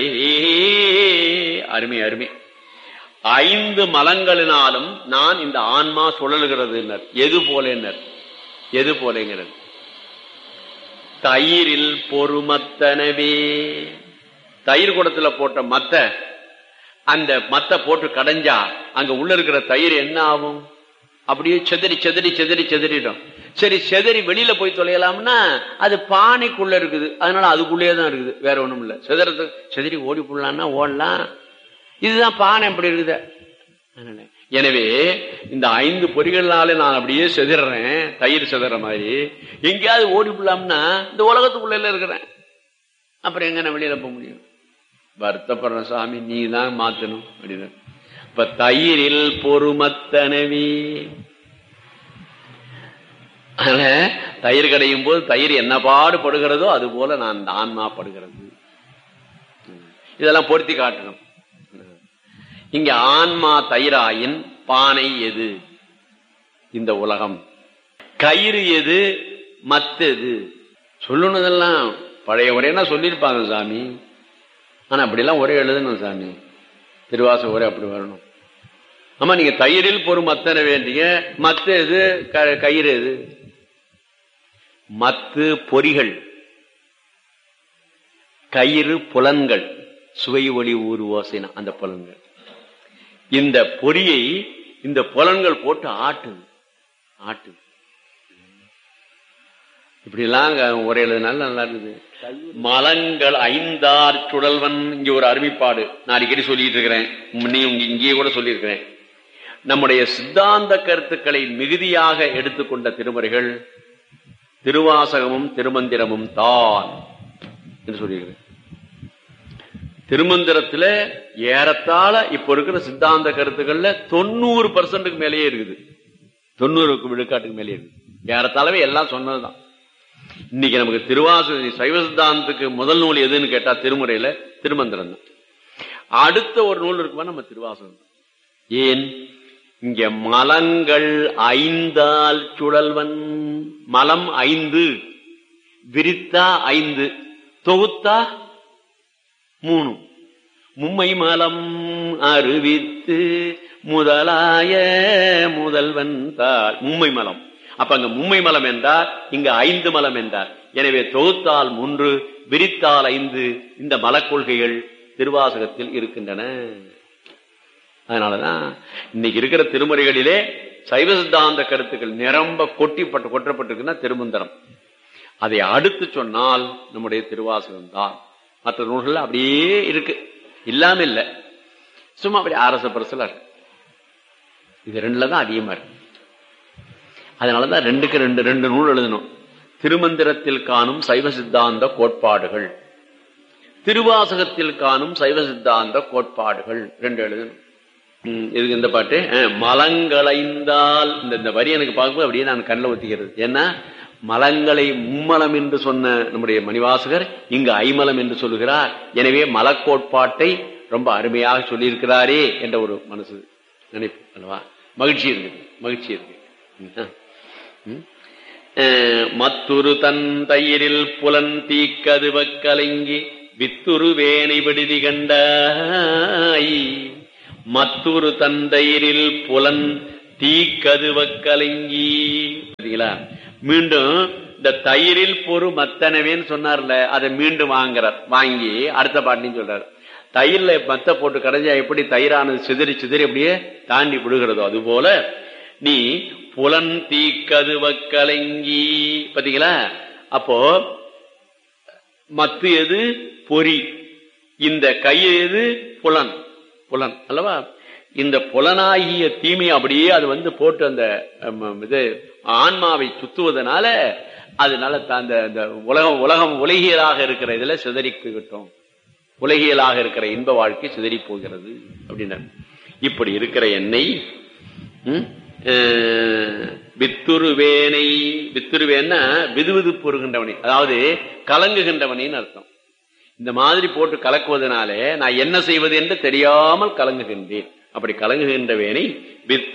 அருமை அருமை ஐந்து மலங்களினாலும் நான் இந்த ஆன்மா சுழலுகிறது எது போல எது போலங்கிறது தயிரில் பொறுமத்தனவே தயிர் குடத்துல போட்ட மத்த அந்த மத்த போட்டு கடைஞ்சா அங்க உள்ள இருக்கிற தயிர் என்ன ஆகும் அப்படியே செதறி செதறி செதறி செதறிடும் சரி செதறி வெளியில போய் தொலையலாம்னா அது பானைக்குள்ள இருக்குது அதனால அதுக்குள்ளேயே தான் இருக்குது வேற ஒண்ணும் இல்ல செதறது செதறி ஓடி போடலாம்னா ஓடலாம் இதுதான் பானை எப்படி இருக்குது அதனால எனவே இந்த ஐந்து பொறிகள்னால நான் அப்படியே செதறேன் தயிர் செதற மாதிரி எங்கேயாவது ஓடி போடலாம்னா இந்த உலகத்துக்குள்ள இருக்கிறேன் அப்புறம் எங்க நான் வெளியில போக முடியும் வருத்தப்படுற சாமி நீ தான் மாத்தணும் அப்படின்னு இப்ப தயிரில் பொறுமத்தனவி தயிர் கடையும் போது தயிர் என்ன பாடுபடுகிறதோ அது போல நான் ஆன்மா படுகிறது இதெல்லாம் பொருத்தி காட்டணும் இங்க ஆன்மா தயிராயின் பானை எது இந்த உலகம் கயிறு எது மத்தது சொல்லணுதெல்லாம் பழைய உரையா சொல்லியிருப்பாங்க சாமி ஆனா அப்படிலாம் ஒரே எழுதணும் சாமி திருவாச ஒரே அப்படி வரணும் ஆமா நீங்க தயிரில் பொறு மத்தன வேண்டிய மத்த எது கயிறு எது மத்து பொறிகள் கயிறு புலன்கள் சுவை ஒளி ஊர் ஓசைனா அந்த புலன்கள் இந்த பொறியை இந்த புலன்கள் போட்டு ஆட்டுது ஆட்டுது இப்படி எல்லாம் ஒரே எழுதுனால நல்லா இருக்குது மலங்கள் ஐந்தார் சுடல்வன் இங்க ஒரு அருமைப்பாடு நான் அடிக்கடி சொல்லிட்டு இருக்கிறேன் இங்கேயே கூட சொல்லியிருக்கிறேன் நம்முடைய சித்தாந்த கருத்துக்களை மிகுதியாக எடுத்துக்கொண்ட திருமுறைகள் திருவாசகமும் திருமந்திரமும் தான் என்று சொல்லியிருக்கிறேன் திருமந்திரத்துல ஏறத்தாழ இப்ப இருக்கிற சித்தாந்த கருத்துக்கள்ல தொண்ணூறு பர்சன்ட்டுக்கு மேலேயே இருக்குது தொண்ணூறுக்கு விழுக்காட்டுக்கு மேலேயே இருக்குது ஏறத்தாழவே எல்லாம் சொன்னதுதான் இன்னைக்கு நமக்கு திருவாச சைவ சித்தாந்தத்துக்கு முதல் நூல் எதுன்னு கேட்டா திருமுறையில திருமந்திரம் தான் அடுத்த ஒரு நூல் இருக்குமா நம்ம திருவாசகம் ஏன் இங்க மலங்கள் ஐந்தால் சுழல்வன் மலம் ஐந்து விரித்தா ஐந்து தொகுத்தா மூணு மும்மை மலம் அறிவித்து முதலாய முதல்வன் தாள் மும்மை மலம் அப்ப அங்க மும்மை மலம் என்றார் இங்க ஐந்து மலம் என்றார் எனவே தொகுத்தால் மூன்று விரித்தால் ஐந்து இந்த மலக்கொள்கைகள் திருவாசகத்தில் இருக்கின்றன அதனாலதான் இன்னைக்கு இருக்கிற திருமுறைகளிலே சைவ சித்தாந்த கருத்துக்கள் நிரம்ப கொட்டிப்பட்டு கொட்டப்பட்டிருக்குன்னா திருமந்திரம் அதை அடுத்து சொன்னால் நம்முடைய திருவாசகம் தான் மற்ற நூல்கள் அப்படியே இருக்கு இல்லாம இல்ல சும்மா அப்படி அரச பரசல இது ரெண்டுல தான் அதிகமா இருக்கு அதனாலதான் ரெண்டுக்கு ரெண்டு ரெண்டு நூல் எழுதணும் திருமந்திரத்தில் காணும் சைவ சித்தாந்த கோட்பாடுகள் திருவாசகத்தில் காணும் சைவ சித்தாந்த கோட்பாடுகள் ரெண்டு எழுதணும் இதுக்கு இந்த பாட்டு மலங்களைந்தால் இந்த இந்த வரி எனக்கு பார்க்கும்போது அப்படியே நான் கண்ணில் ஒத்திக்கிறது ஏன்னா மலங்களை மும்மலம் என்று சொன்ன நம்முடைய மணிவாசகர் இங்கு ஐமலம் என்று சொல்லுகிறார் எனவே மலக்கோட்பாட்டை ரொம்ப அருமையாக சொல்லியிருக்கிறாரே என்ற ஒரு மனசு நினைப்பு அல்லவா மகிழ்ச்சி இருக்கு மகிழ்ச்சி இருக்கு மத்துரு தன் தயிரில் புலன் தீக்கதுவ கலங்கி வித்துரு வேனை விடுதி கண்டாய் மத்துரு தந்தையரில் புலன் தீக்கதுவ கலங்கி மீண்டும் இந்த தயிரில் பொறு மத்தனவேன்னு சொன்னார்ல அதை மீண்டும் வாங்குறார் வாங்கி அடுத்த பாட்டின்னு சொல்றாரு தயிர்ல மத்த போட்டு கடைஞ்சா எப்படி தயிரானது சிதறி சிதறி அப்படியே தாண்டி விடுகிறதோ அது போல நீ புலன் தீக்கதுவ கலங்கி பாத்தீங்களா அப்போ மத்து எது பொறி இந்த கை எது புலன் புலன் அல்லவா இந்த புலனாகிய தீமை அப்படியே அது வந்து போட்டு அந்த இது ஆன்மாவை சுத்துவதனால அதனால அந்த உலகம் உலகம் உலகியலாக இருக்கிற இதுல சிதறி போய்விட்டோம் உலகியலாக இருக்கிற இன்ப வாழ்க்கை சிதறி போகிறது அப்படின்னா இப்படி இருக்கிற எண்ணெய் வித்துருவேனை வித்துருவேன்னா விதுவிது பொறுகின்றவனை அதாவது கலங்குகின்றவனின்னு அர்த்தம் இந்த மாதிரி போட்டு கலக்குவதனாலே நான் என்ன செய்வது என்று தெரியாமல் கலங்குகின்றேன் அப்படி கலங்குகின்ற வேனை வித்